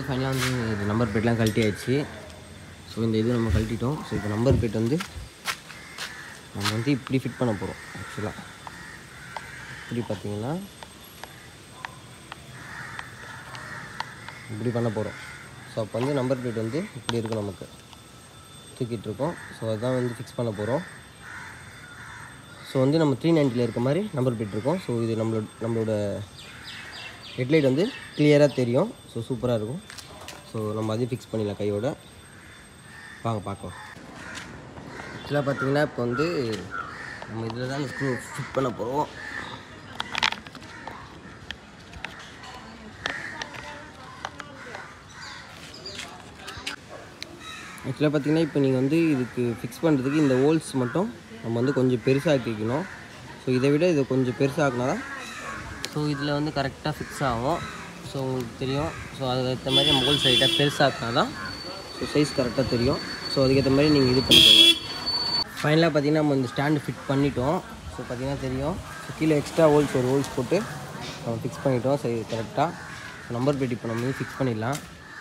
வந்து ஃபைனலாக வந்து இது நம்பர் பிளேட்லாம் கழட்டி ஆயிடுச்சு ஸோ இந்த இது நம்ம கழட்டிட்டோம் ஸோ இப்போ நம்பர் பிளேட் வந்து நம்ம வந்து இப்படி ஃபிட் பண்ண போகிறோம் ஆக்சுவலாக இப்படி பார்த்தீங்கன்னா இப்படி பண்ண போகிறோம் ஸோ அப்போ வந்து நம்பர் பிளேட் வந்து இப்படி இருக்கும் நமக்கு தூக்கிட்டு இருக்கோம் ஸோ அதான் வந்து ஃபிக்ஸ் பண்ண போகிறோம் ஸோ வந்து நம்ம த்ரீ நைன்ட்டியில் இருக்க மாதிரி நம்பர் பிளேட் இருக்கும் ஸோ இது நம்மளோட நம்மளோட ஹெட்லைட் வந்து கிளியராக தெரியும் ஸோ சூப்பராக இருக்கும் ஸோ நம்ம அதையும் ஃபிக்ஸ் பண்ணிடலாம் கையோட வாங்க பார்க்கலாம் ஆக்சுவலாக பார்த்தீங்கன்னா இப்போ வந்து நம்ம இதில் தான் ஸ்க்ரூ ஃபிட் பண்ண போகிறோம் ஆக்சுவலாக பார்த்தீங்கன்னா இப்போ நீங்கள் வந்து இதுக்கு ஃபிக்ஸ் பண்ணுறதுக்கு இந்த ஹோல்ஸ் மட்டும் நம்ம வந்து கொஞ்சம் பெருசாக்கிக்கணும் ஸோ இதை விட இதை கொஞ்சம் பெருசாக்கினா தான் ஸோ இதில் வந்து கரெக்டாக ஃபிக்ஸ் ஆகும் ஸோ உங்களுக்கு தெரியும் ஸோ அதுக்கு ஏற்ற மாதிரி நம்ம ஹோல்ஸ் லைட்டாக பெருசாக்கினா தான் ஸோ சைஸ் கரெக்டாக தெரியும் ஸோ அதுக்கேற்ற மாதிரி நீங்கள் இது பண்ணிக்கோங்க ஃபைனலாக பார்த்தீங்கன்னா நம்ம இந்த ஸ்டாண்டு ஃபிட் பண்ணிட்டோம் ஸோ பார்த்தீங்கன்னா தெரியும் ஸோ கீழே எக்ஸ்ட்ரா ஹோல்ஸ் ஒரு ஹோல்ஸ் போட்டு நம்ம ஃபிக்ஸ் பண்ணிட்டோம் சரி கரெக்டாக நம்பர் பிளேட் இப்போ நம்ம ஃபிக்ஸ் பண்ணிடலாம்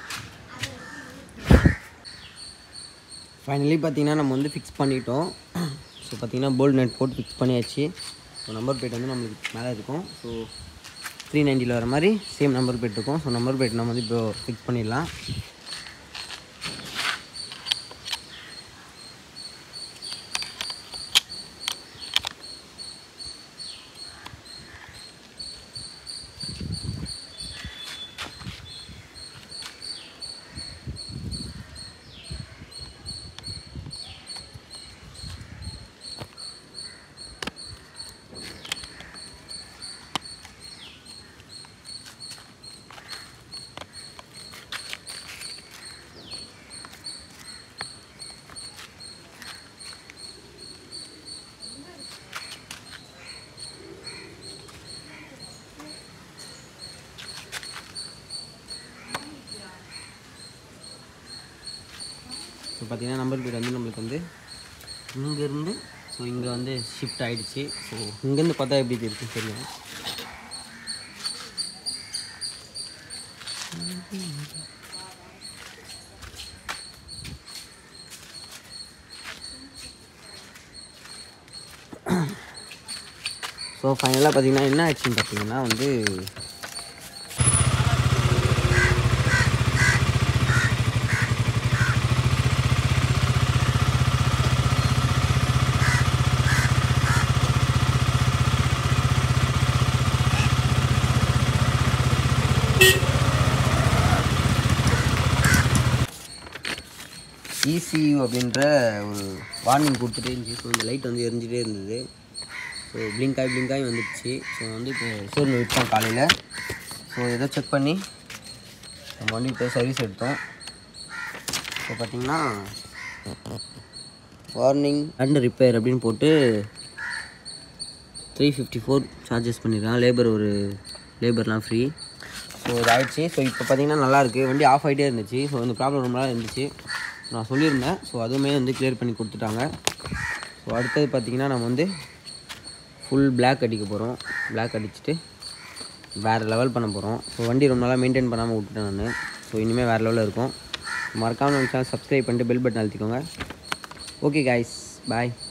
ஃபைனலி பார்த்தீங்கன்னா நம்ம வந்து ஃபிக்ஸ் பண்ணிட்டோம் ஸோ பார்த்தீங்கன்னா போல்ட் நெட் போட்டு ஃபிக்ஸ் பண்ணியாச்சு ஸோ நம்பர் பிளேட் வந்து நம்மளுக்கு மேலே இருக்கும் ஸோ த்ரீ நைன்ட்டியில் வர மாதிரி சேம் நம்பர் பிளேட் இருக்கும் ஸோ நம்பர் பிளேட் நம்ம வந்து இப்போ ஃபிக்ஸ் பண்ணிடலாம் ஸோ பார்த்தீங்கன்னா நம்பர் பிளேட் வந்து நம்மளுக்கு வந்து இங்கேருந்து ஸோ இங்கே வந்து ஷிஃப்ட் ஆகிடுச்சு ஸோ இங்கேருந்து பார்த்தா எப்படி இருக்குன்னு தெரியும் ஸோ ஃபைனலாக பார்த்தீங்கன்னா என்ன ஆச்சுன்னு பார்த்தீங்கன்னா வந்து ECU அப்படின்ற ஒரு வார்னிங் கொடுத்துட்டே இருந்துச்சு ஸோ இந்த லைட் வந்து எரிஞ்சிட்டே இருந்தது ஸோ blink ஆகி blink ஆகி வந்துடுச்சு ஸோ வந்து இப்போ ஷோரூம் விட்டோம் காலையில் ஸோ இதை செக் பண்ணி நம்ம வந்து இப்போ சர்வீஸ் எடுத்தோம் இப்போ பார்த்தீங்கன்னா வார்னிங் அண்ட் ரிப்பேர் அப்படின்னு போட்டு த்ரீ ஃபிஃப்டி ஃபோர் சார்ஜஸ் பண்ணிடுறான் லேபர் ஒரு லேபர்லாம் ஃப்ரீ ஸோ இது ஆயிடுச்சு ஸோ இப்போ பார்த்தீங்கன்னா நல்லாயிருக்கு வண்டி ஆஃப் ஆகிட்டே இருந்துச்சு ஸோ இந்த ப்ராப்ளம் ரொம்ப நாள் இருந்துச்சு நான் சொல்லியிருந்தேன் ஸோ அதுவுமே வந்து கிளியர் பண்ணி கொடுத்துட்டாங்க ஸோ அடுத்தது பார்த்தீங்கன்னா நம்ம வந்து ஃபுல் Black அடிக்க போகிறோம் Black அடிச்சுட்டு வேறு லெவல் பண்ண போகிறோம் ஸோ வண்டி ரொம்ப நாளாக மெயின்டைன் பண்ணாமல் விட்டுட்டேன் நான் ஸோ இனிமேல் வேறு லெவலில் இருக்கும் மறக்காமல் நம்ம சேனல் சப்ஸ்கிரைப் பண்ணிட்டு பெல் பட்டன் அழுத்திக்கோங்க ஓகே காய்ஸ் பாய்